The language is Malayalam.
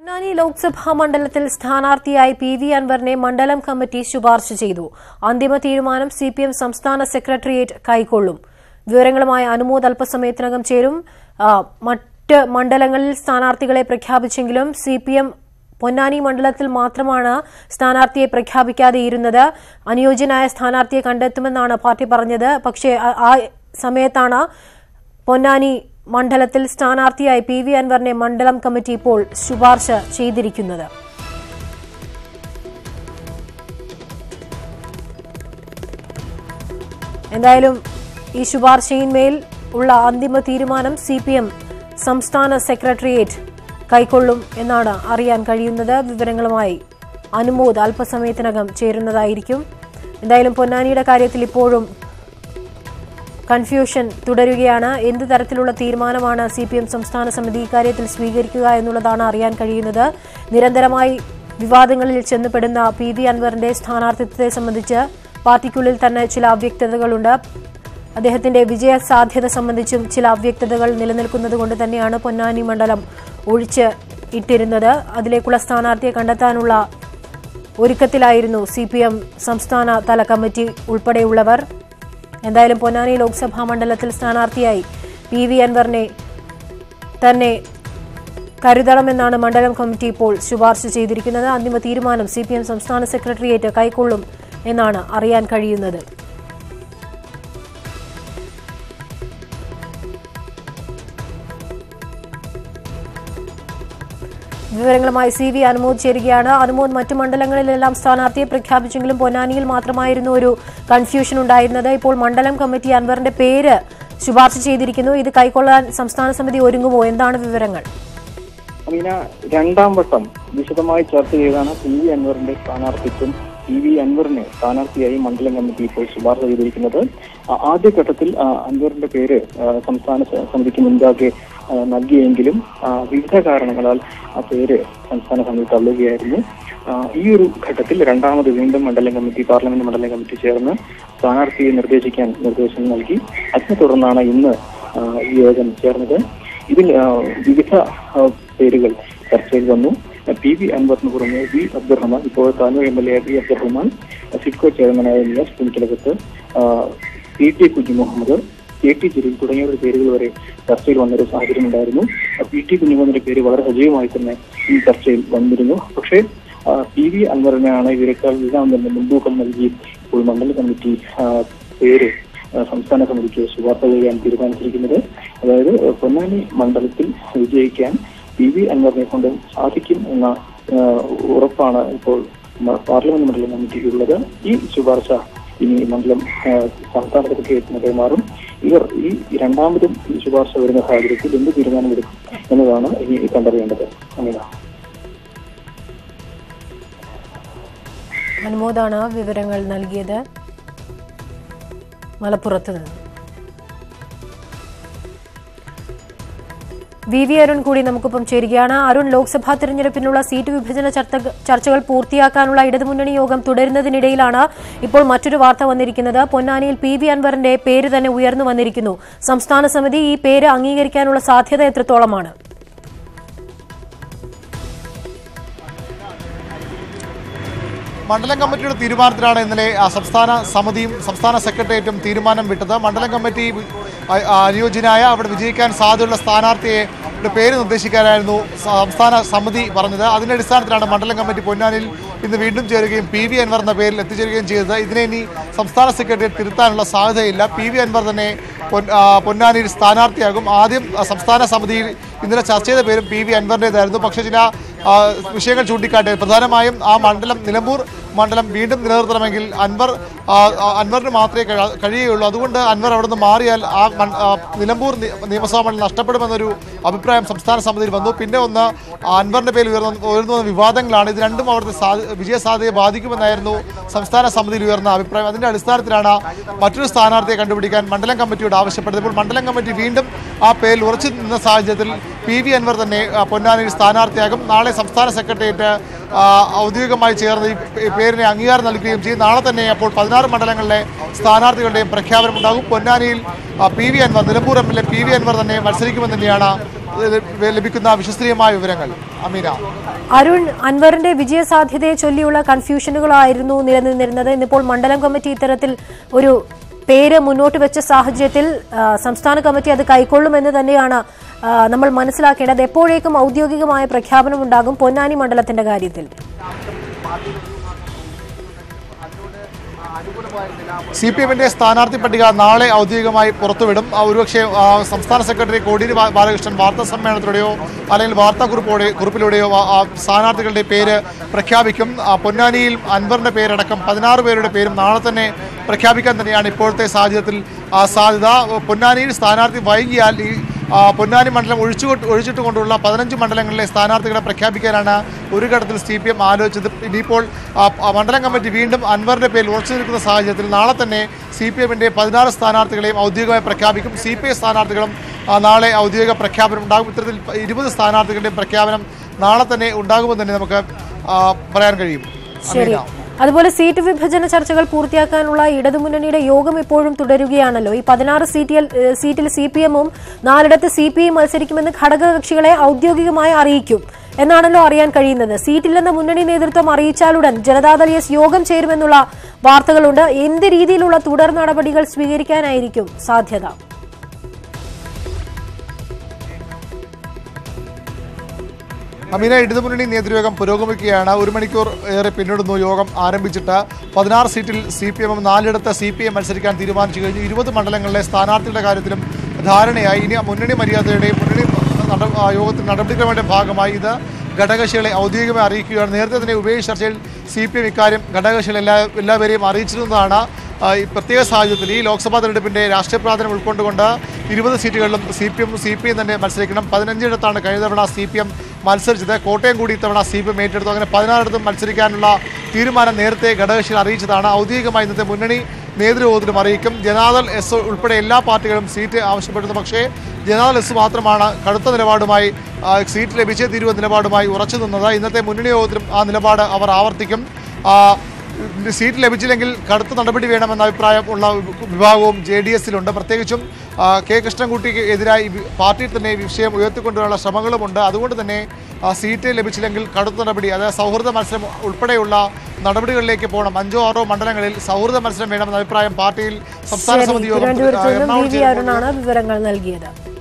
പൊന്നാനി ലോക്സഭാ മണ്ഡലത്തിൽ സ്ഥാനാർത്ഥിയായി പി വി അൻവറിനെ മണ്ഡലം കമ്മിറ്റി ശുപാർശ ചെയ്തു അന്തിമ തീരുമാനം സി പി എം സംസ്ഥാന സെക്രട്ടേറിയറ്റ് കൈക്കൊള്ളും വിവരങ്ങളുമായി അനുമോദ് അല്പസമയത്തിനകം ചേരും ആ, മറ്റ് മണ്ഡലങ്ങളിൽ സ്ഥാനാർത്ഥികളെ പ്രഖ്യാപിച്ചെങ്കിലും സി പി എം പൊന്നാനി മണ്ഡലത്തിൽ മാത്രമാണ് സ്ഥാനാർത്ഥിയെ പ്രഖ്യാപിക്കാതെയിരുന്നത് അനുയോജ്യനായ സ്ഥാനാർത്ഥിയെ കണ്ടെത്തുമെന്നാണ് പാർട്ടി പറഞ്ഞത് പക്ഷേ ആ- ആ സമയത്താണ് പൊന്നാനി മണ്ഡലത്തിൽ സ്ഥാനാർത്ഥിയായി പി വി അൻവറിനെ മണ്ഡലം കമ്മിറ്റി ഇപ്പോൾ ശുപാർശ ചെയ്തിരിക്കുന്നത് എന്തായാലും ഈ ശുപാർശയിന്മേൽ ഉള്ള അന്തിമ തീരുമാനം സി പി എം സംസ്ഥാന സെക്രട്ടേറിയറ്റ് കൈക്കൊള്ളും എന്നാണ് അറിയാൻ കഴിയുന്നത് വിവരങ്ങളുമായി അനുമോദ് അല്പസമയത്തിനകം ചേരുന്നതായിരിക്കും എന്തായാലും പൊന്നാനിയുടെ കാര്യത്തിൽ ഇപ്പോഴും കൺഫ്യൂഷൻ തുടരുകയാണ് എന്ത് തരത്തിലുള്ള തീരുമാനമാണ് സി പി എം സംസ്ഥാന സമിതി ഇക്കാര്യത്തിൽ സ്വീകരിക്കുക എന്നുള്ളതാണ് അറിയാൻ കഴിയുന്നത് നിരന്തരമായി വിവാദങ്ങളിൽ ചെന്നുപെടുന്ന പി വി അൻവറിന്റെ സ്ഥാനാർത്ഥിത്വത്തെ സംബന്ധിച്ച് പാർട്ടിക്കുള്ളിൽ തന്നെ ചില അവ്യക്തതകളുണ്ട് അദ്ദേഹത്തിന്റെ വിജയ സാധ്യത സംബന്ധിച്ചും ചില അവ്യക്തതകൾ നിലനിൽക്കുന്നത് കൊണ്ട് തന്നെയാണ് പൊന്നാനി മണ്ഡലം ഒഴിച്ച് ഇട്ടിരുന്നത് അതിലേക്കുള്ള സ്ഥാനാർത്ഥിയെ കണ്ടെത്താനുള്ള ഒരുക്കത്തിലായിരുന്നു സി പി എം സംസ്ഥാന തല കമ്മിറ്റി ഉൾപ്പെടെയുള്ളവർ എന്തായാലും പൊന്നാനി ലോക്സഭാ മണ്ഡലത്തിൽ സ്ഥാനാർത്ഥിയായി പി വി അൻവറിനെ തന്നെ കരുതണമെന്നാണ് മണ്ഡലം കമ്മിറ്റി ഇപ്പോൾ ശുപാർശ ചെയ്തിരിക്കുന്നത് അന്തിമ തീരുമാനം സി പി എം സംസ്ഥാന സെക്രട്ടേറിയറ്റ് കൈക്കൊള്ളും എന്നാണ് അറിയാൻ കഴിയുന്നത് വിവരങ്ങളുമായി സി വി അനുമോദ് ചേരുകയാണ് അനുമോദ് മറ്റു മണ്ഡലങ്ങളിലെല്ലാം സ്ഥാനാർത്ഥിയെ പ്രഖ്യാപിച്ചെങ്കിലും പൊന്നാനിയിൽ മാത്രമായിരുന്നു ഒരു കൺഫ്യൂഷൻ ഉണ്ടായിരുന്നത് ഇപ്പോൾ മണ്ഡലം കമ്മിറ്റി അൻവറിന്റെ പേര് ശുപാർശ ചെയ്തിരിക്കുന്നു ഇത് കൈക്കൊള്ളാൻ സംസ്ഥാന സമിതി ഒരുങ്ങുമോ എന്താണ് വിവരങ്ങൾ അമീന രണ്ടാം വട്ടം വിശദമായി ചർച്ച ചെയ്താണ് പി വി അൻവറിന്റെ സ്ഥാനാർത്ഥിത്വം പി വി അൻവറിനെ സ്ഥാനാർത്ഥിയായി മണ്ഡലം കമ്മിറ്റി ഇപ്പോൾ ശുപാർശ ചെയ്തിരിക്കുന്നത് ആ, ആദ്യഘട്ടത്തിൽ ആ, അൻവറിന്റെ പേര് ആ, സംസ്ഥാന സ- സമിതിക്ക് മുൻപാകെ ആ, നൽകിയെങ്കിലും ആ, വിവിധ കാരണങ്ങളാൽ ആ പേര് സംസ്ഥാന സമിതി തള്ളുകയായിരുന്നു ആ, ഈ ഒരു ഘട്ടത്തിൽ രണ്ടാമത് വീണ്ടും മണ്ഡലം കമ്മിറ്റി പാർലമെന്റ് മണ്ഡലം കമ്മിറ്റി ചേർന്ന് സ്ഥാനാർത്ഥിയെ നിർദ്ദേശിക്കാൻ നിർദ്ദേശം നൽകി അതിനെ തുടർന്നാണ് ഇന്ന് ആ, ഈ യോഗം ചേർന്നത് ഇതിൽ ആ, വിവിധ ആ, പേരുകൾ ചർച്ചയിൽ വന്നു പി വി അൻവറിന് പുറമെ വി അബ്ദുറഹ്മാൻ ഇപ്പോൾ Tanur M L A V Abdurahman SIDCO ചെയർമാനായ നിയാസ് പുനിക്കലകത്ത് പി ടി കുഞ്ഞു മുഹമ്മദ് കെ ടി ജലീൽ തുടങ്ങിയവരുടെ പേരുകൾ വരെ ചർച്ചയിൽ വന്നൊരു സാഹചര്യം ഉണ്ടായിരുന്നു പി ടി കുഞ്ഞുമുഹമ്മദിന്റെ പേര് വളരെ സജീവമായി തന്നെ ഈ ചർച്ചയിൽ വന്നിരുന്നു പക്ഷേ ആ, പി വി അൻവറിനാണ് ഇവരെക്കാൾ എല്ലാം തന്നെ മുൻതൂക്കം നൽകി ഇപ്പോൾ മണ്ഡല കമ്മിറ്റി ആ, പേര് ആ, സംസ്ഥാന സമിതിക്ക് ശുപാർശ ചെയ്യാൻ തീരുമാനിച്ചിരിക്കുന്നത് അതായത് ആ, പൊന്നാനി മണ്ഡലത്തിൽ വിജയിക്കാൻ പി വി അൻവറിനെ കൊണ്ട് സാധിക്കും എന്ന ആ, ഉറപ്പാണ് ഇപ്പോൾ മ- പാർലമെന്റ് മണ്ഡലം കമ്മിറ്റിക്കുള്ളത് ഈ ശുപാർശ ഇനി മണ്ഡലം ആ, സംസ്ഥാന സെക്രട്ടേറിയറ്റിന് കൈമാറും ഇവർ ഈ രണ്ടാമതും ഈ ശുപാർശ വരുന്ന സാഹചര്യത്തിൽ എന്ത് തീരുമാനമെടുക്കും എന്നതാണ് ഇനി കണ്ടറിയേണ്ടത് അമീന അനുമോദാണ് വിവരങ്ങൾ നൽകിയത് മലപ്പുറത്ത് നിന്ന് വി വി അരുൺ കൂടി നമുക്കൊപ്പം ചേരുകയാണ് അരുൺ ലോക്സഭാ തെരഞ്ഞെടുപ്പിനുള്ള സീറ്റ് വിഭജന ചർച്ച- ചർച്ചകൾ പൂർത്തിയാക്കാനുള്ള ഇടതുമുന്നണി യോഗം തുടരുന്നതിനിടയിലാണ് ഇപ്പോൾ മറ്റൊരു വാർത്ത വന്നിരിക്കുന്നത് പൊന്നാനിയിൽ പി വി അൻവറിന്റെ പേര് തന്നെ ഉയർന്നു വന്നിരിക്കുന്നു സംസ്ഥാന സമിതി ഈ പേര് അംഗീകരിക്കാനുള്ള സാധ്യത എത്രത്തോളമാണ് മണ്ഡലം കമ്മിറ്റിയുടെ തീരുമാനത്തിലാണ് ഇന്നലെ ആ, സംസ്ഥാന സമിതിയും സംസ്ഥാന സെക്രട്ടേറിയറ്റും തീരുമാനം വിട്ടത് മണ്ഡലം കമ്മിറ്റി ആ, ആ, അനുയോജ്യനായ അവിടെ വിജയിക്കാൻ സാധ്യതയുള്ള സ്ഥാനാർത്ഥിയെ യുടെ പേര് നിർദ്ദേശിക്കാനായിരുന്നു സംസ്ഥാന സമിതി പറഞ്ഞത് അതിന്റെ അടിസ്ഥാനത്തിലാണ് മണ്ഡലം കമ്മിറ്റി പൊന്നാനിൽ ഇന്ന് വീണ്ടും ചേരുകയും പി വി അൻവർ എന്ന പേരിൽ എത്തിച്ചേരുകയും ചെയ്തത് ഇതിനെ ഇനി സംസ്ഥാന സെക്രട്ടേറിയറ്റ് തിരുത്താനുള്ള സാധ്യതയില്ല പി വി അൻവർ തന്നെ പൊൻ- ആ, പൊന്നാനിയിൽ സ്ഥാനാർത്ഥിയാകും ആദ്യം ആ, സംസ്ഥാന സമിതിയിൽ ഇന്നലെ ചർച്ച ചെയ്ത പേരും പി വി അൻവറിൻ്റെതായിരുന്നു പക്ഷേ ചില ആ, വിഷയങ്ങൾ ചൂണ്ടിക്കാട്ടി പ്രധാനമായും ആ മണ്ഡലം നിലമ്പൂർ മണ്ഡലം വീണ്ടും നിലനിർത്തണമെങ്കിൽ അൻവർ ആ, ആ, അൻവറിന് മാത്രമേ കഴി- കഴിയുകയുള്ളൂ അതുകൊണ്ട് അൻവർ അവിടെ നിന്ന് മാറിയാൽ ആ മൺ- ആ, നിലമ്പൂർ നി- നിയമസഭാ മണ്ഡലം നഷ്ടപ്പെടുമെന്നൊരു അഭിപ്രായം സംസ്ഥാന സമിതിയിൽ വന്നു പിന്നെ ഒന്ന് അൻവറിന്റെ പേരിൽ ഉയർന്ന ഉയർന്നു വന്ന വിവാദങ്ങളാണ് ഇത് രണ്ടും അവിടുത്തെ സാധ്യ- വിജയ സാധ്യതയെ ബാധിക്കുമെന്നായിരുന്നു സംസ്ഥാന സമിതിയിൽ ഉയർന്ന അഭിപ്രായം അതിന്റെ അടിസ്ഥാനത്തിലാണ് മറ്റൊരു സ്ഥാനാർത്ഥിയെ കണ്ടുപിടിക്കാൻ മണ്ഡലം കമ്മിറ്റിയോട് ആവശ്യപ്പെട്ടത് ഇപ്പോൾ മണ്ഡലം കമ്മിറ്റി വീണ്ടും ആ പേരിൽ ഉറച്ചു നിന്ന സാഹചര്യത്തിൽ പി വി അൻവർ തന്നെ ആ, പൊന്നാനിയിൽ സ്ഥാനാർത്ഥിയാകും നാളെ സംസ്ഥാന സെക്രട്ടേറിയറ്റ് ആ, ഔദ്യോഗികമായി ചേർന്ന് ഈ പേ- പേരിന് അംഗീകാരം നൽകുകയും ചെയ്യും നാളെ തന്നെ അപ്പോൾ പതിനാറ് മണ്ഡലങ്ങളിലെ സ്ഥാനാർത്ഥികളുടെയും പ്രഖ്യാപനം ഉണ്ടാകും പൊന്നാനിയിൽ ആ, P V Anwar Nilambur M L A P V Anwar തന്നെ മത്സരിക്കുമെന്ന് തന്നെയാണ് ഏഹ്, ലഭിക്കുന്ന വിശ്വസനീയമായ വിവരങ്ങൾ അമീന അരുൺ അൻവറിന്റെ വിജയസാധ്യതയെ ചൊല്ലിയുള്ള കൺഫ്യൂഷനുകളായിരുന്നു നിലനിന്നിരുന്നത് ഇന്നിപ്പോൾ മണ്ഡലം കമ്മിറ്റി ഇത്തരത്തിൽ ഒരു പേര് മുന്നോട്ട് വെച്ച സാഹചര്യത്തിൽ ആ, സംസ്ഥാന കമ്മിറ്റി അത് കൈക്കൊള്ളുമെന്ന് തന്നെയാണ് ആ, നമ്മൾ മനസ്സിലാക്കേണ്ടത് എപ്പോഴേക്കും ഔദ്യോഗികമായ പ്രഖ്യാപനം ഉണ്ടാകും പൊന്നാനി മണ്ഡലത്തിന്റെ കാര്യത്തിൽ സി പി എമ്മിന്റെ സ്ഥാനാർത്ഥി പട്ടിക നാളെ ഔദ്യോഗികമായി പുറത്തുവിടും ആ, ഒരുപക്ഷെ ആ, സംസ്ഥാന സെക്രട്ടറി കോടിയേരി ബാ- ബാലകൃഷ്ണൻ വാർത്താ സമ്മേളനത്തിലൂടെയോ അല്ലെങ്കിൽ വാർത്താ കുറിപ്പോടെ കുറിപ്പിലൂടെയോ ആ- ആ സ്ഥാനാർത്ഥികളുടെ പേര് പ്രഖ്യാപിക്കും ആ, പൊന്നാനിയിൽ അൻവറിന്റെ പേരടക്കം പതിനാറ് പേരുടെ പേരും നാളെ തന്നെ പ്രഖ്യാപിക്കാൻ തന്നെയാണ് ഇപ്പോഴത്തെ സാഹചര്യത്തിൽ ആ, സാധ്യത പൊന്നാനിയിൽ സ്ഥാനാർത്ഥി വൈകിയാൽ ഈ ആ, പൊന്നാനി മണ്ഡലം ഒഴിച്ചു ഒഴിച്ചിട്ട് കൊണ്ടുള്ള പതിനഞ്ച് മണ്ഡലങ്ങളിലെ സ്ഥാനാർത്ഥികളെ പ്രഖ്യാപിക്കാനാണ് ഒരു ഘട്ടത്തിൽ സി പി എം ആലോചിച്ചത് ഇനിയിപ്പോൾ ആ, ആ മണ്ഡലം കമ്മിറ്റി വീണ്ടും അൻവറിന്റെ പേരിൽ ഉറച്ചു നിൽക്കുന്ന സാഹചര്യത്തിൽ നാളെ തന്നെ സി പി എമ്മിന്റെ പതിനാറ് സ്ഥാനാർത്ഥികളെയും ഔദ്യോഗികമായി പ്രഖ്യാപിക്കും സി പി ഐ സ്ഥാനാർത്ഥികളും ആ, നാളെ ഔദ്യോഗിക പ്രഖ്യാപനം ഉണ്ടാകും ഇത്തരത്തിൽ ഇരുപത് സ്ഥാനാർത്ഥികളുടെയും പ്രഖ്യാപനം നാളെ തന്നെ ഉണ്ടാകുമെന്ന് തന്നെ നമുക്ക് ആ, പറയാൻ കഴിയും ശരി അമീന. അതുപോലെ സീറ്റ് വിഭജന ചർച്ചകൾ പൂർത്തിയാക്കാനുള്ള ഇടതുമുന്നണിയുടെ യോഗം ഇപ്പോഴും തുടരുകയാണല്ലോ ഈ പതിനാറ് സീറ്റിൽ ഏഹ് സീറ്റിൽ സി പി എമ്മും നാലിടത്ത് സി പി ഐ മത്സരിക്കുമെന്ന് ഘടകകക്ഷികളെ ഔദ്യോഗികമായി അറിയിക്കും എന്നാണല്ലോ അറിയാൻ കഴിയുന്നത് സീറ്റില്ലെന്ന മുന്നണി നേതൃത്വം അറിയിച്ചാലുടൻ ജനതാദൾ എസ് യോഗം ചേരുമെന്നുള്ള വാർത്തകളുണ്ട് എന്ത് രീതിയിലുള്ള തുടർ നടപടികൾ സ്വീകരിക്കാനായിരിക്കും സാധ്യത അമീന ഇടതുമുന്നണി നേതൃയോഗം പുരോഗമിക്കുകയാണ് ഒരു മണിക്കൂർ ഏറെ പിന്നിടുന്നു യോഗം ആരംഭിച്ചിട്ട് പതിനാറ് സീറ്റിൽ സി പി എമ്മും നാലിടത്ത് സി പി എം മത്സരിക്കാൻ തീരുമാനിച്ചു കഴിഞ്ഞു ഇരുപത് മണ്ഡലങ്ങളിലെ സ്ഥാനാർത്ഥികളുടെ കാര്യത്തിലും ധാരണയായി ഇനി മുന്നണി മര്യാദയുടെയും മുന്നണി നട ആ, യോഗത്തിൽ നടപടിക്രമങ്ങളുടെ ഭാഗമായി ഇത് ഘടകകക്ഷികളെ ഔദ്യോഗികമായി അറിയിക്കുകയാണ് നേരത്തെ തന്നെ ഉപേക്ഷ ചർച്ചയിൽ സി പി എം ഇക്കാര്യം ഘടകകക്ഷികൾ എല്ലാ എല്ലാവരെയും അറിയിച്ചിരുന്നതാണ് ആ, ഈ പ്രത്യേക സാഹചര്യത്തിൽ ഈ ലോക്സഭാ തെരഞ്ഞെടുപ്പിന്റെ രാഷ്ട്രീയ പ്രാധാന്യം ഉൾക്കൊണ്ടുകൊണ്ട് ഇരുപത് സീറ്റുകളിലും C P M C P M തന്നെ മത്സരിക്കണം പതിനഞ്ചിടത്താണ് കഴിഞ്ഞ തവണ സി പി എം മത്സരിച്ചത് കോട്ടയം കൂടി ഇത്തവണ സി പി എം ഏറ്റെടുത്തു അങ്ങനെ പതിനാറിടത്തും മത്സരിക്കാനുള്ള തീരുമാനം നേരത്തെ ഘടകകക്ഷികൾ അറിയിച്ചതാണ് ഔദ്യോഗികമായി ഇന്നത്തെ മുന്നണി നേതൃയോഗത്തിലും അറിയിക്കും ജനാദൾ എസ് ഉൾപ്പെടെ എല്ലാ പാർട്ടികളും സീറ്റ് ആവശ്യപ്പെടുന്നു പക്ഷേ ജനാദൾ എസ് മാത്രമാണ് കടുത്ത നിലപാടുമായി ആ, സീറ്റ് ലഭിച്ചേ തീരുവ നിലപാടുമായി ഉറച്ചു നിന്നത് ഇന്നത്തെ മുന്നണി യോഗത്തിലും ആ നിലപാട് അവർ ആവർത്തിക്കും ആ, സീറ്റ് ലഭിച്ചില്ലെങ്കിൽ കടുത്ത നടപടി വേണമെന്ന അഭിപ്രായം ഉള്ള വിഭാഗവും ജെ ഡി എസിലുണ്ട് പ്രത്യേകിച്ചും ആ, കെ കൃഷ്ണൻകുട്ടിക്ക് എതിരായി വി- പാർട്ടിയിൽ തന്നെ ഈ വിഷയം ഉയർത്തിക്കൊണ്ടുവരാനുള്ള ശ്രമങ്ങളുമുണ്ട് അതുകൊണ്ട് തന്നെ ആ, സീറ്റ് ലഭിച്ചില്ലെങ്കിൽ കടുത്ത നടപടി അതായത് സൗഹൃദ മത്സരം ഉൾപ്പെടെയുള്ള നടപടികളിലേക്ക് പോകണം അഞ്ചോ ആറോ മണ്ഡലങ്ങളിൽ സൗഹൃദ മത്സരം വേണമെന്ന അഭിപ്രായം പാർട്ടിയിൽ സംസ്ഥാന ശരി സമിതി യോഗം തിരുവനന്തപുരത്ത് നിന്നും വി എറണാകുളം വി ചേരുമ്പോൾ അരുണാണ് വിവരങ്ങൾ നൽകിയത്